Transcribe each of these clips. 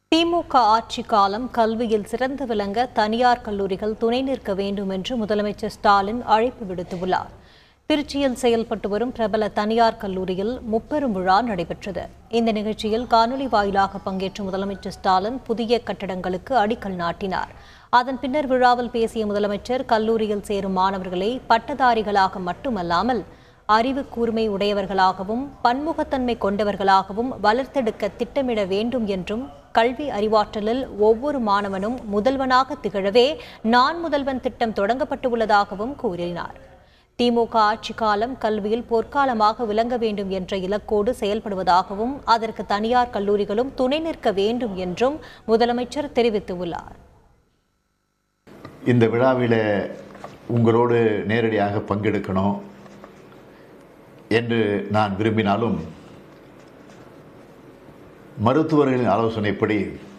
திமுக ஆட்சி காலம் கல்வியில் சிறந்து விளங்க தனியார் கல்லூரிகள் துணை நிற்க வேண்டும் என்று முதலமைச்சர் ஸ்டாலின் அழைப்பு விடுத்துள்ளார் திருச்சியில் செயல்பட்டு வரும் பிரபல தனியார் கல்லூரியில் முப்பெரும் விழா நடைபெற்றது இந்த நிகழ்ச்சியில் காணொலி வாயிலாக பங்கேற்ற முதலமைச்சர் ஸ்டாலின் புதிய கட்டடங்களுக்கு அடிக்கல் நாட்டினார் அதன் பின்னர் விழாவில் பேசிய முதலமைச்சர் கல்லூரியில் சேரும் மாணவர்களை பட்டதாரிகளாக மட்டுமல்லாமல் அறிவு கூர்மை உடையவர்களாகவும் பன்முகத்தன்மை கொண்டவர்களாகவும் வளர்த்தெடுக்க திட்டமிட வேண்டும் என்றும் கல்வி அறிவாற்றலில் ஒவ்வொரு மாணவனும் முதல்வனாக திகழவே நான் முதல்வன் திட்டம் தொடங்கப்பட்டுள்ளதாகவும் கூறினார் திமுக ஆட்சி காலம் கல்வியில் பொற்காலமாக விளங்க வேண்டும் என்ற இலக்கோடு செயல்படுவதாகவும் அதற்கு தனியார் கல்லூரிகளும் துணை நிற்க வேண்டும் என்றும் முதலமைச்சர் தெரிவித்துள்ளார் இந்த விழாவில் உங்களோடு நேரடியாக பங்கெடுக்கணும் என்று நான் விரும்பினாலும் மருத்துவர்களின் ஆலோசனைப்படி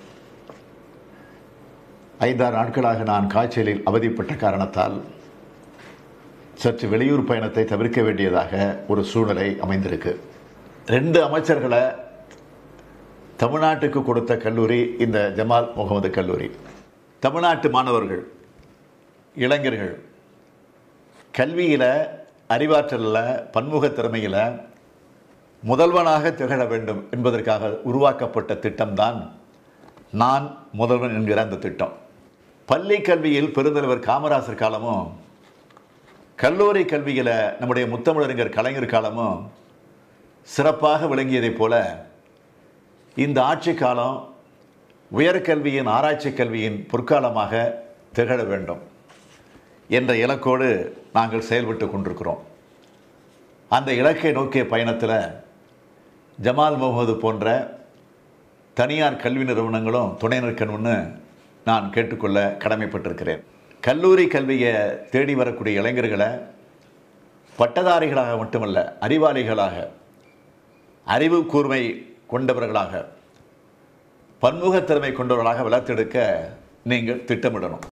ஐந்தாறு நாட்களாக நான் காய்ச்சலில் அவதிப்பட்ட காரணத்தால் சற்று வெளியூர் பயணத்தை தவிர்க்க வேண்டியதாக ஒரு சூழ்நிலை அமைந்திருக்கு ரெண்டு அமைச்சர்களை தமிழ்நாட்டுக்கு கொடுத்த கல்லூரி இந்த ஜமால் முகமது கல்லூரி தமிழ்நாட்டு மாணவர்கள் இளைஞர்கள் கல்வியில் அறிவாற்றலில் பன்முக திறமையில் முதல்வனாக திகழ வேண்டும் என்பதற்காக உருவாக்கப்பட்ட திட்டம்தான் நான் முதல்வன் என்கிற அந்த திட்டம் பள்ளி கல்வியில் பெருந்தலைவர் காமராசர் காலமும் கல்லூரி கல்வியில் நம்முடைய முத்தமிழறிஞர் கலைஞர் காலமும் சிறப்பாக விளங்கியதைப் போல இந்த ஆட்சி காலம் உயர்கல்வியின் ஆராய்ச்சி கல்வியின் பொற்காலமாக திகழ வேண்டும் என்ற இலக்கோடு நாங்கள் செயல்பட்டு கொண்டிருக்கிறோம் அந்த இலக்கை நோக்கிய பயணத்தில் ஜமால் முகமது போன்ற தனியார் கல்வி நிறுவனங்களும் துணை நிற்கணும்னு நான் கேட்டுக்கொள்ள கடமைப்பட்டிருக்கிறேன் கல்லூரி கல்வியை தேடி வரக்கூடிய இளைஞர்களை பட்டதாரிகளாக மட்டுமல்ல அறிவாளிகளாக அறிவு கூர்மை கொண்டவர்களாக பன்முகத்திறமை கொண்டவர்களாக வளர்த்தெடுக்க நீங்கள் திட்டமிடணும்